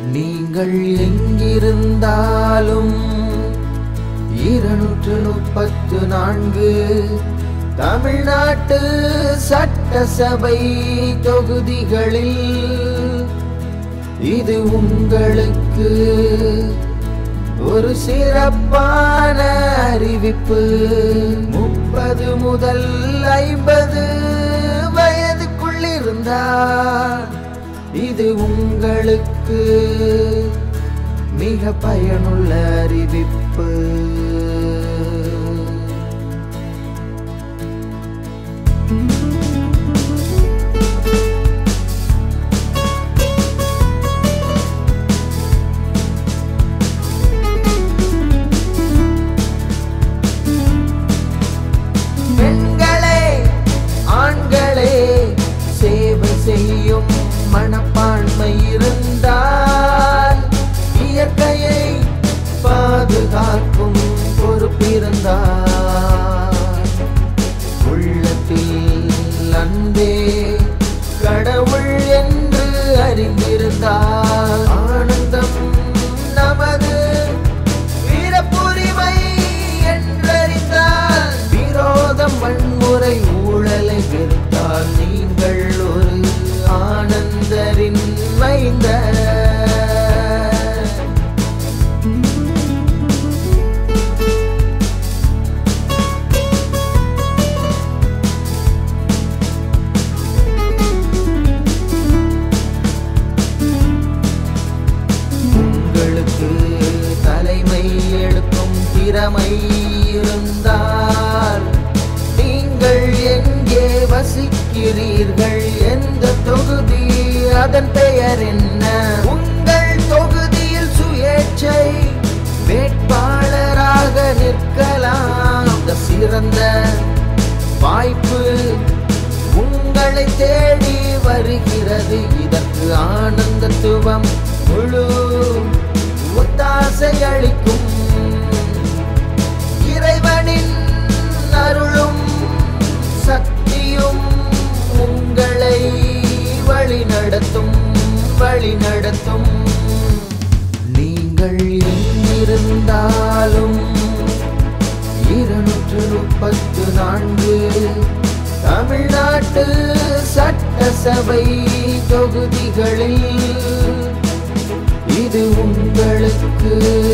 நீங்கள் எங்கிருந்தாலும் இருநூற்று முப்பத்து நான்கு தமிழ்நாட்டு சட்டசபை தொகுதிகளில் இது உங்களுக்கு ஒரு சிறப்பான அறிவிப்பு முப்பது முதல் ஐம்பது வயதுக்குள் இருந்தால் இது உங்களுக்கு மிக பயனுள்ள அறிவிப்பு பெண்களே ஆண்களே சேவை செய்யும் மனப்பான்மை இருந்தால் இயற்கையை பாதுகாக்கும் பொறுப்பிருந்தால் உள்ளத்தில் அன்பே கடவுள் என்று அறிந்திருந்தால் ஆனந்தம் நமது வீரப்புரிமை என்றறிந்தால் விரோதம் வன்முறை ஊழலை வெறுத்தால் நீங்கள் ஒரு ஆனந்தரின் மைந்தர் உங்களுக்கு தலைமை எடுக்கும் திறமை இருந்தால் நீங்கள் எங்கே வசிக்கிறீர்கள் எந்த தொகுதி அதன் பெயர் என்ன உங்கள் தொகுதியில் சுயேட்சை வேட்பாளராக நிற்கலாம் இந்த சிறந்த வாய்ப்பு உங்களை தேடி வருகிறது இதற்கு ஆனந்தத்துவம் முழு ஒத்தாசை அளிக்கும் இறைவனின் அருளும் சக்தியும் உங்களை வழி நடத்தும் வழி நடத்தும் நீங்கள் எங்கிருந்தாலும் இருநூற்று முப்பத்து நான்கு தமிழ்நாட்டு சட்டசபை தொகுதிகளில் இது உங்களுக்கு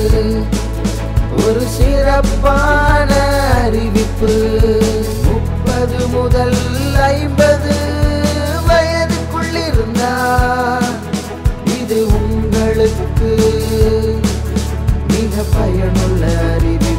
ஒரு சிறப்பான அறிவிப்பு முப்பது முதல் ஐம்பது வயதுக்குள் இருந்தால் இது உங்களுக்கு மிக பயனுள்ள அறிவிப்பு